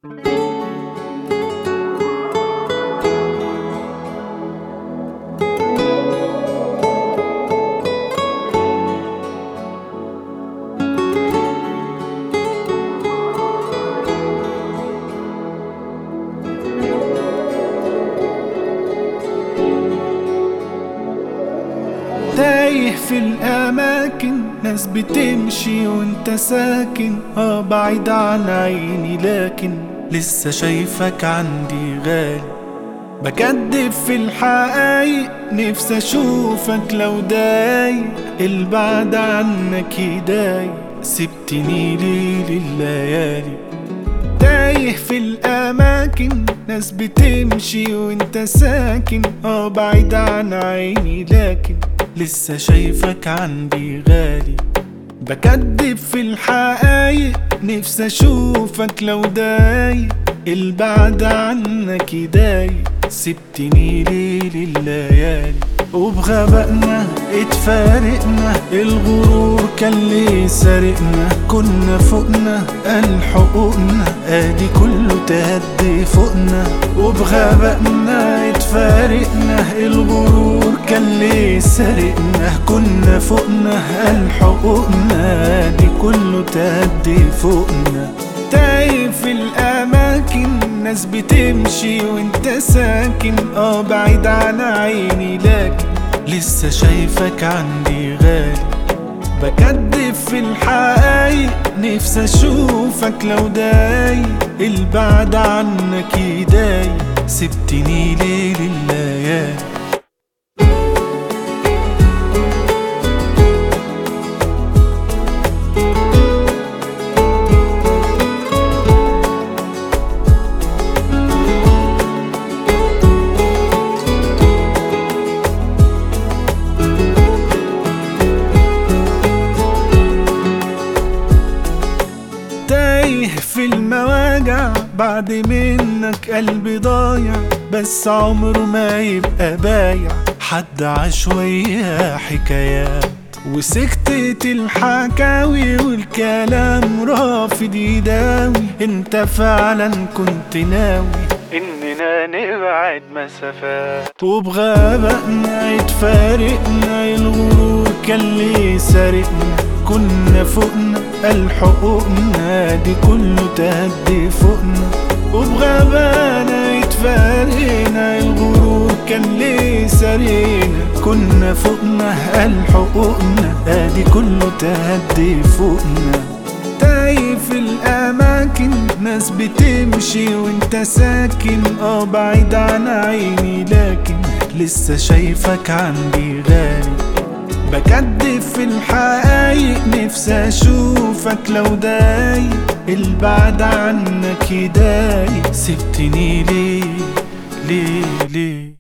تايه في الأماكن ناس بتمشي وانت ساكن اه بعيد عن عيني لكن لسه شايفك عندي غالي بكدب في الحقايق نفسي اشوفك لو دايق البعد عنك يضايق سبتني ليه لليالي تايه في الأماكن ناس بتمشي وانت ساكن اه بعيد عن عيني لكن لسه شايفك عندي غالي بكدب في الحقايق نفسي اشوفك لو دايق البعد عنك يضايق سبتني ليه لليالي وبغبائنا اتفارقنا الغرور كان ليه سارقنا كنا فوقنا قال حقوقنا ادي كله تهدي فوقنا وبغبائنا اتفارقنا الغرور كان ليه سارقنا كنا فوقنا قال حقوقنا ادي كله تهدي فوقنا تايه في الاماكن ناس بتمشي وانت ساكن اه بعيد عن عيني لكن لسه شايفك عندي غالي بكدب في الحقايق نفسي اشوفك لو دايق البعد عنك يضايق سبتني ليه لليالي تايه في المواجع بعد منك قلبي ضايع بس عمره ما يبقى بايع حد عشوية حكايات وسكتة الحكاوي والكلام رافض يداوي انت فعلا كنت ناوي اننا نبعد مسافات وبغبائنا اتفارقنا الغرور كان ليه سارقنا كنا فوقنا قال حقوقنا دي كله تهدي فوقنا وبغبانا اتفارقنا الغرور كان ليه سارقنا كنا فوقنا قال حقوقنا ادي كله تهدي فوقنا تايه في الأماكن ناس بتمشي وانت ساكن اه بعيد عن عيني لكن لسه شايفك عندي غالي بكدب في الحقايق نفسي اشوفك لو دايق البعد عنك يضايق سبتني ليه ليه ليه